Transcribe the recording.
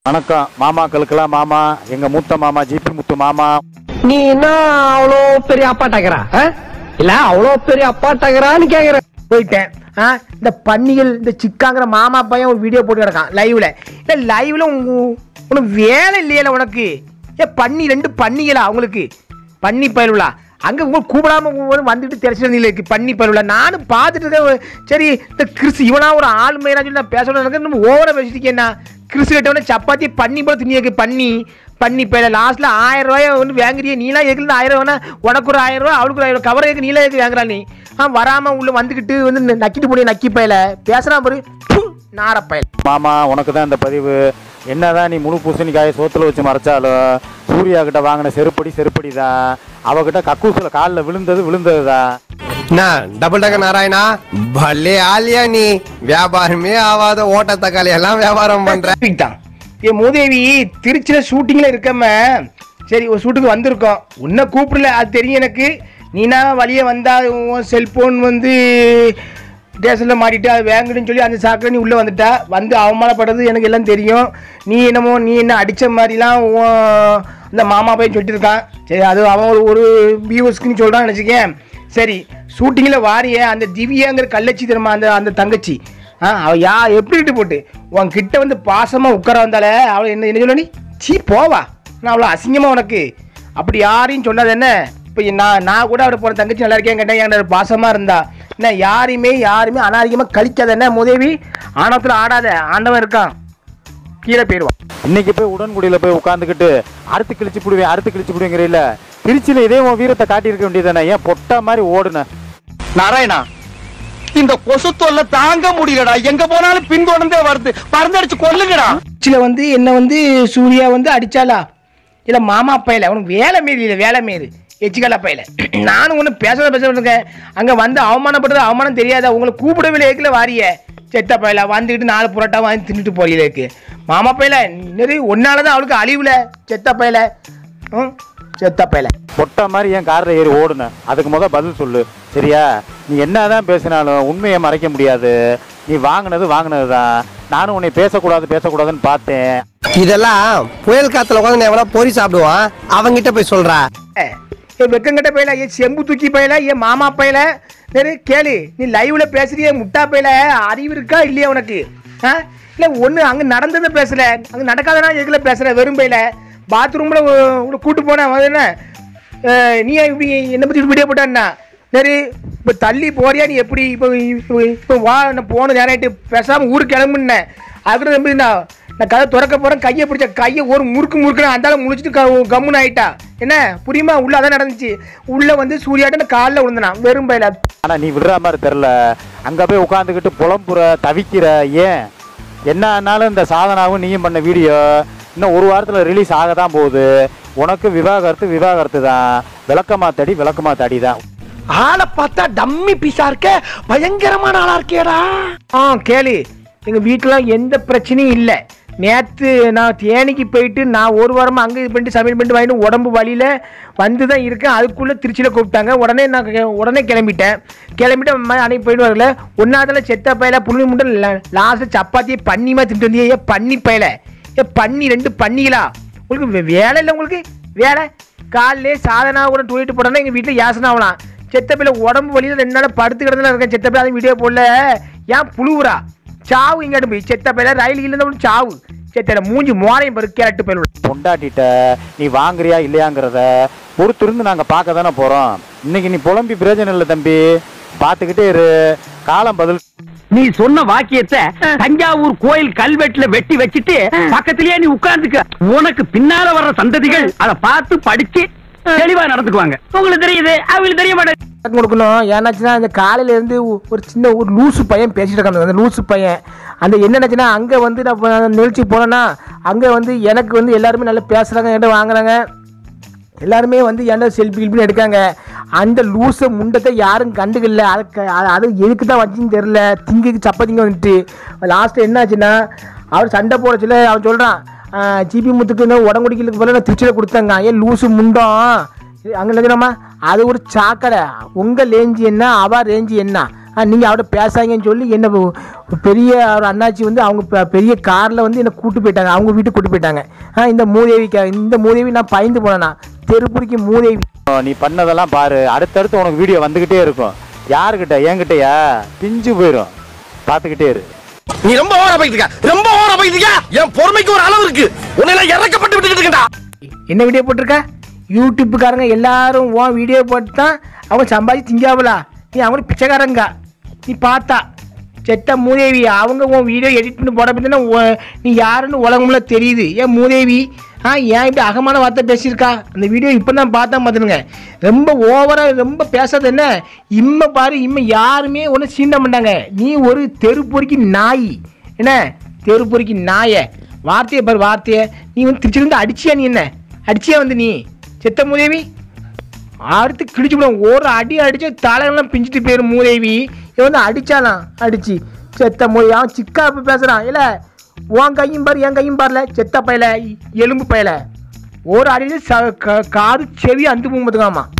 வணக்கம் மாமாக்களுக்கெல்லாம் மாமா எங்க மூத்த மாமா ஜிபி முத்து மாமா நீ என்ன அவ்வளோ பெரிய அப்பாட்டாக்கிறா இல்ல அவ்வளோ பெரிய அப்பாட்டாக்கிறான்னு கேக்குற போயிட்டேன் ஆ இந்த பன்னிகள் இந்த சிக்காங்கிற மாமா பையன் ஒரு வீடியோ போட்டு கிடக்கான் லைவ்ல இல்லை லைவ்ல உனக்கு வேலை இல்லையில உனக்கு ஏ பன்னி ரெண்டு பன்னிகளா உங்களுக்கு பன்னி பயிலுலா அங்கே உங்க கூப்பிடாம ஒரு வந்துட்டு தெரிச்சு இருக்கு பன்னி பயிலுலா நானும் பார்த்துட்டு இருக்கேன் சரி இந்த கிறிஸ் இவனா ஒரு ஆள் மயிரா சொல்லி நான் பேசணும் எனக்கு நம்ம ஓவரா பேசிட்டேன்னா கிறிஸ் கிட்டவன சப்பாத்தி பண்ணி போல துணியாக்கு பண்ணி பண்ணி பயில லாஸ்ட்ல ஆயிரம் ரூபாய் வந்து வாங்குறிய நீலாம் எதுல ஆயிரம் ரூபாய் உனக்கு ஒரு ஆயிரம் ரூபாய் அவளுக்கு ஒரு ஆயிரம் கவரை ஏக்கு நீலாம் ஏக்கு வாங்குறா நீ ஆ வராம உள்ள வந்துக்கிட்டு வந்து ந- நக்கிட்டு போடிய நக்கி பயில பேசுறான் பாரு ப்பு, நார பயல் மாமா உனக்கு தான் இந்த பதிவு என்னதான் நீ முழு பூசணிக்காயை சோத்துல வச்சு மறைச்சாலும் சூர்யா கிட்ட வாங்கின செருப்படி செருப்படி தான் அவகிட்ட கக்கூசில் காலில் விழுந்தது விழுந்தது தான் என்ன டபுள் டக்க நாராயணா பல்லே ஆலியா நீ வியாபாரமே ஆவாத ஓட்ட தக்காளி எல்லாம் வியாபாரம் பண்ற டாபிக் தான் என் மூதேவி திருச்சியில ஷூட்டிங்ல இருக்கம்ம சரி ஒரு ஷூட்டுக்கு வந்திருக்கோம் உன்னை கூப்பிடல அது தெரியும் எனக்கு நீனா வழியே வந்தா உன் செல்போன் வந்து ஸ்டேஷனில் மாட்டிட்டு அது வேங்கணும்னு சொல்லி அந்த சாக்கில் நீ உள்ளே வந்துட்டா வந்து அவமானப்படுறது எனக்கு எல்லாம் தெரியும் நீ என்னமோ நீ என்ன அடித்த மாதிரிலாம் உன் அந்த மாமா பையன் சொல்லிட்டு இருக்கான் சரி அது அவன் ஒரு ஒரு வியூவர்ஸ்க்குன்னு சொல்கிறான்னு நினச்சிக்கேன் சரி ஷூட்டிங்கில் வாரிய அந்த திவ்யாங்கிற கள்ளச்சி தெரியுமா அந்த அந்த தங்கச்சி ஆ அவள் யா எப்படி இட்டு போட்டு உன் கிட்ட வந்து பாசமாக உட்கார வந்தாலே அவளை என்ன என்ன சொல்ல நீ சீ போவா நான் அவ்வளோ அசிங்கமாக உனக்கு அப்படி யாரையும் சொல்லாத என்ன இப்போ நான் நான் கூட அவரை போன தங்கச்சி நல்லா இருக்கேன் கேட்டேன் என் பாசமாக இருந்தா என்ன யாரையுமே யாருமே அனாதிகமாக கழிக்காத என்ன முதவி ஆணவத்தில் ஆடாத ஆண்டவன் இருக்கான் கீழே போயிடுவான் இன்னைக்கு போய் உடன்குடியில் போய் உட்காந்துக்கிட்டு அறுத்து கிழிச்சு போடுவேன் அறுத்து கிழிச்சு போடுவேங்கிறீல்ல திருச்சியில் இதே உன் வீரத்தை காட்டியிருக்க வேண்டியதானே ஏன் பொட்டா மாதிரி ஓடுன நாராயணா இந்த கொசு தொல்லை தாங்க முடியலடா எங்க போனாலும் பின்தொடர்ந்தே வருது பறந்தடிச்சு கொல்லுங்கடா சில வந்து என்ன வந்து சூர்யா வந்து அடிச்சாளா இல்லை மாமா பையல உனக்கு வேலை மீறி இல்லை வேலை மீறி எச்சிக்கலா பையல நானும் ஒன்றும் பேச பேச இருக்கேன் அங்கே வந்து அவமானப்படுறது அவமானம் தெரியாதா உங்களை கூப்பிடவே ஏக்கல வாரிய செத்த பையல வந்துக்கிட்டு நாலு புரோட்டா வாங்கி தின்னுட்டு போறீங்களுக்கு மாமா பையல நிறைய ஒன்னால தான் அவளுக்கு அழிவுல செத்த பையல ம் செத்த பையல பொட்டா மாதிரி ஏன் காரில் ஏறி ஓடுன அதுக்கு முத பதில் சொல்லு சரியா நீ என்னதான் பேசினாலும் உண்மையை மறைக்க முடியாது நீ வாங்கினது வாங்கினது தான் நானும் உன்னை பேசக்கூடாது பேசக்கூடாதுன்னு பார்த்தேன் இதெல்லாம் புயல் காத்துல உட்காந்து எவனா பொறி சாப்பிடுவான் அவங்கிட்ட போய் சொல்றா ஏ வெக்கங்கட்ட பையல ஏன் செம்பு தூக்கி பையல ஏன் மாமா பையல சரி கேளு நீ லைவ்ல பேசுறியே முட்டா பையல அறிவு இருக்கா இல்லையா உனக்கு ஆ இல்லை ஒன்று அங்கே நடந்ததை பேசல அங்கே நடக்காதனா எதுல பேசுற வெறும் பையல பாத்ரூமில் கூட்டு போனேன் அது என்ன அஹ், நீ ஏன் இப்படி என்னை பற்றி வீடியோ போட்டான்னா சரி இப்போ தள்ளி போறியா நீ எப்படி இப்போ இப்போ இப்போ வா நான் போன நேராயிட்டு பேசாமல் ஊருக்கு கிளம்புனேன் அதுக்கு எப்படி நான் நான் கதை திறக்க போகிறேன் கையை பிடிச்ச கையை ஒரு முறுக்கு முறுக்குன்னு அந்தாலும் முழிச்சிட்டு க கம்முன்னு ஆயிட்டா என்ன புரியுமா உள்ள அதான் நடந்துச்சு உள்ள வந்து சூர்யாட்ட காலில் விழுந்தனான் வெறும் பயில ஆனால் நீ விடுற மாதிரி தெரில அங்கே போய் உட்காந்துக்கிட்டு புலம்புற தவிக்கிற ஏன் என்ன ஆனாலும் இந்த சாதனாவும் நீயும் பண்ண வீடியோ இன்னும் ஒரு வாரத்தில் ரிலீஸ் ஆக தான் போகுது உனக்கு விவாகரத்து விவாகரத்து தான் விளக்கமா தடி விளக்கமா தடி தான் ஆளை பார்த்தா டம்மி பீஸா இருக்க பயங்கரமான ஆளா இருக்கேடா ஆ கேளு எங்கள் வீட்டில் எந்த பிரச்சனையும் இல்லை நேற்று நான் தேனிக்கு போயிட்டு நான் ஒரு வாரமாக அங்கே இது பண்ணிட்டு சமையல் பண்ணிட்டு வாங்கிட்டு உடம்பு வழியில் வந்து தான் இருக்கேன் அதுக்குள்ளே திருச்சியில் கூப்பிட்டாங்க உடனே நான் கே- உடனே கிளம்பிட்டேன் கிளம்பிட்டு அம்மா அன்னைக்கு போயிட்டு வரல ஒன்றாவதுல செத்த பையில புள்ளி முட்டை லாஸ்ட்டு சப்பாத்தியை பண்ணிமா தின்ட்டு வந்தியே ஏ பண்ணி பையில ஏ பண்ணி ரெண்டு பண்ணிகளா உங்களுக்கு வே- வேலை இல்லை உங்களுக்கு வேலை காலையிலே சாதனா கூட தூக்கிட்டு போட்டோன்னா எங்கள் வீட்டில் யாசனை ஆகலாம் செத்த பிள்ளை உடம்பு வழியில் ரெண்டு நாள் படுத்து கிடந்துல இருக்கேன் செத்த பிள்ளை அது வீடியோ போடல ஏன் புழுவுறா சாவு இங்கிட்டு போய் செத்த பிள்ளை ரயில் இல்லைன்னு சாவு செத்த மூஞ்சி மோரையும் பரு கேரட்டு போயிடும் பொண்டாட்டிட்ட நீ வாங்குறியா இல்லையாங்கிறத பொறுத்திருந்து நாங்கள் பார்க்க தானே போகிறோம் இன்னைக்கு நீ புலம்பி பிரயோஜனம் இல்லை தம்பி பார்த்துக்கிட்டே இரு காலம் பதில் நீ சொன்ன வாக்கியத்தை தஞ்சாவூர் கோயில் கல்வெட்டுல வெட்டி வச்சிட்டு பக்கத்திலேயே நீ உட்கார்ந்துக்க உனக்கு பின்னால வர்ற சந்ததிகள் அதை பார்த்து படிச்சு தெளிவா நடந்துக்குவாங்க உங்களுக்கு தெரியுது அவங்களுக்கு தெரிய மாட்டேங்குது விளக்கம் கொடுக்கணும் ஏன்னாச்சுன்னா இந்த காலையில இருந்து ஒ- ஒரு சின்ன ஒரு லூசு பையன் பேசிட்டு இருக்காங்க அந்த லூசு பையன் அந்த என்னச்சுன்னா அங்கே வந்து நான் இப்ப நான் நிகழ்ச்சி போனேன்னா அங்கே வந்து எனக்கு வந்து எல்லாருமே நல்லா பேசுகிறாங்க என்கிட்ட வாங்குறாங்க எல்லாருமே வந்து என்ன செல்ஃபி கில்பின்னு எடுக்காங்க அந்த லூச முண்டத்தை யாரும் கண்டுக்கல அதுக்கு அது- அது எதுக்கு தான் வச்சுன்னு தெரில திங்கிக்கு சப்பாத்திங்க வந்துட்டு லாஸ்ட்டு என்னாச்சுன்னா அவர் சண்டை போடச்சுல அவன் சொல்கிறான் ஜிபி முத்துக்கு இன்னும் உடம்புடிக்கிறதுக்கு பதிலா நான் திருச்சியில் கொடுத்தாங்க ஏன் லூசு முண்டம் அங்கே நினைக்கிறோமா அது ஒரு சாக்கடை உங்கள் ரேஞ்சு என்ன அவ ரேஞ்சு என்ன நீங்கள் அவட பேசாங்கன்னு சொல்லி என்ன பெ- பெரிய ஒரு அண்ணாச்சி வந்து அவங்க பெ- பெரிய காரில் வந்து என்னை கூட்டு போயிட்டாங்க அவங்க வீட்டுக்கு கூட்டு போயிட்டாங்க ஆ இந்த மூதேவிக்கு இந்த மூதேவி நான் பயந்து போனேண்ணா தெருப்புடிக்கு மூதேவி நீ பண்ணதெல்லாம் பாரு அடுத்தடுத்து உனக்கு வீடியோ வந்துகிட்டே இருக்கும் யாருக்கிட்ட என்கிட்டயா பிஞ்சு போயிடும் பார்த்துக்கிட்டே இரு நீ ரொம்ப ஓர போயிட்டு இருக்க ரொம்ப ஓர போயிட்டு இருக்க என் பொறுமைக்கு ஒரு அளவு இருக்கு உன்னை இறக்கப்பட்டு விட்டுக்கிட்டு இருக்கா என்ன வீடியோ போட்டிருக்க யூடியூப்புக்காரங்க எல்லாரும் உன் வீடியோ போட்டு தான் அவங்க சம்பாதிச்சு திங்காவலா நீ அவங்களுக்கு பிச்சைக்காரங்க நீ பார்த்தா செத்த மூதேவி அவங்க உன் வீடியோ எடிட் பண்ணி போட பார்த்தீங்கன்னா நீ யாருன்னு உலகம்ல தெரியுது ஏன் மூதேவி ஆ ஏன் இப்படி அகமான வார்த்தை பேசியிருக்கா அந்த வீடியோ இப்போ தான் பார்த்தா பார்த்துனுங்க ரொம்ப ஓவராக ரொம்ப பேசாத என்ன இம்மை பாரு இம்மை யாருமே ஒன்றும் சீண்ட மாட்டாங்க நீ ஒரு தெரு பொறுக்கி நாய் என்ன தெரு பொறுக்கி நாயை வார்த்தையை பாரு வார்த்தையை நீ வந்து திருச்சிருந்து அடிச்சியா நீ என்ன அடிச்சியா வந்து நீ செத்த மூதேவி அடுத்து கிழிச்சு விடும் ஒரு அடி அடிச்சு தலையெல்லாம் பிஞ்சிட்டு போயிரும் மூதேவி இவன் வந்து அடிச்சாலாம் அடிச்சு செத்த மூதேவி அவன் சிக்கா இப்ப பேசுறான் இல்ல உன் கையும் பாரு என் கையும் பாருல செத்த பயல எலும்பு பயல ஒரு அடியில் ச க- காது செவி அந்து போகும்போதுக்காமா